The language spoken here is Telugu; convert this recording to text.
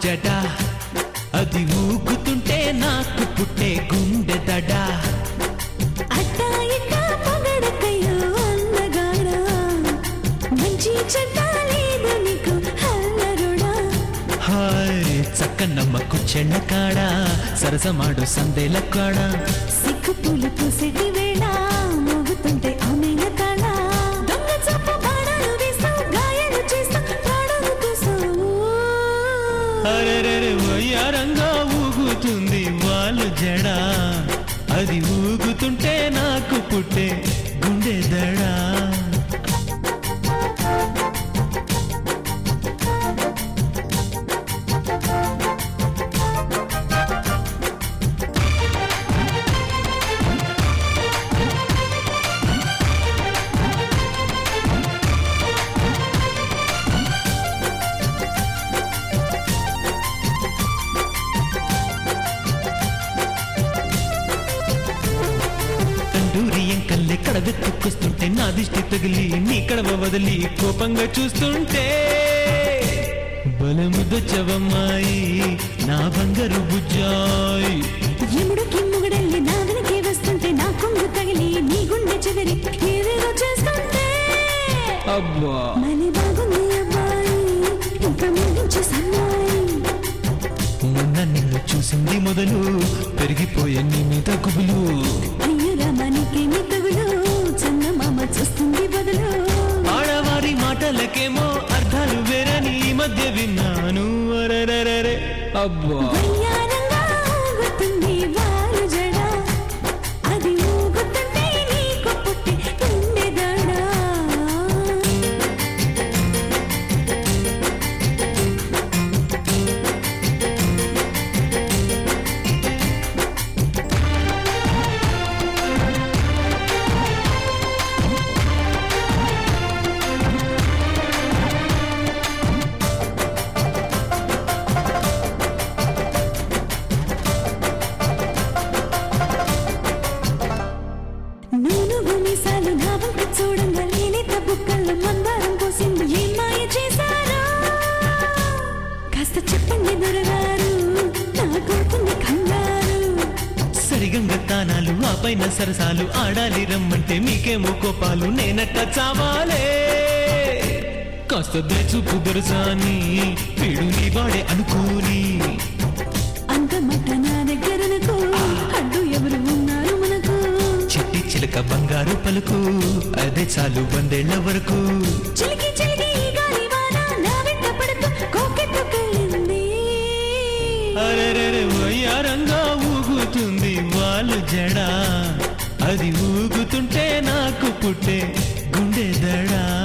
జడ అది ఊగుతుంటే నాకు పుట్టే గుండె దడా అట్టా ఇట్టా పొగడకయ్యో అందగాడా మంచి చెడ్డ లేదు నీకు హల్లరుడా హాయ్ చక్కనమ్మకు చెళ్ళ కాడ సరసమాడు సందేల కాడ సిక్కు పూలు పూసేటి వేళ మోగుతుంటే ఆమెల తాళ దొంగ చప్ప బాణాలు వేస్తావు గాయాలు చేస్తావు ప్రాణాలు తీసావు అరెరెరె వయ్యారంగా ఊగుతుంది వాళ్ళు జడ అది ఊగుతుంటే నాకు పుట్టే గుండె దడా తండూరి ఎంకల్లే కడవెత్తుకొస్తుంటే నా దిష్టి తగిలి నీ కడవ వదిలి కోపంగా చూస్తుంటే బలముదొచ్చవమ్మాయి నా బంగారు బుజ్జాయి ఎముడు కిమ్ముగడల్లి నా వెనకే వస్తుంటే నా కొంగు తగిలి నీ గుండె చెదిరి ఏదేదో చేస్తుంటే అబ్బా మళ్ళీ బాగుంది అబ్బాయి ఇంకా ముగించే సన్నాయి మొన్న నిన్ను చూసింది మొదలు పెరిగిపోయే నీ మీద గుబులు అయ్యో రామానికేమి తగులు చందమామ చూస్తుంది బదులు ఆడవారి మాటలకేమో అర్థాలు వేరని ఈ మధ్య విన్నాను అరెరెరెరె. అబ్బా వయ్యారంగా ఊగుతుంది వారు జడ అది ఊగుతుంటే నీకు పుట్టి గుండెదడా నూను భూమిసాలు నా వంక చూడంగా లేలేత బుక్కల్లో మందారం పోసింది ఏం మాయ చేశారా కాస్త చెప్పండి దొరగారు నా కొడుకుని కంగారు సరిగంగ తానాలు ఆ పైన సరసాలు ఆడాలి రమ్మంటే మీకేమో కోపాలు నేనట్ట చావాలే కాస్త దయచూపు దొరసాని వీడు నీ వాడే అనుకోని అంత మట్ట నా దగ్గరనకు అడ్డు ఎవరు ఉన్నారు మనకు చిట్టి చిలక బంగారు పలుకు అదే చాలు వందేళ్ల వరకు చిలికి చిలికి ఈ గాలి వాన నా వెంట పడుతూ కోకెట్టుకెళ్ళింది అరెరెరె వయ్యారంగా ఊగుతుంది వాళ్ళు జడ అది ఊగుతుంటే నాకు పుట్టే గుండె దడా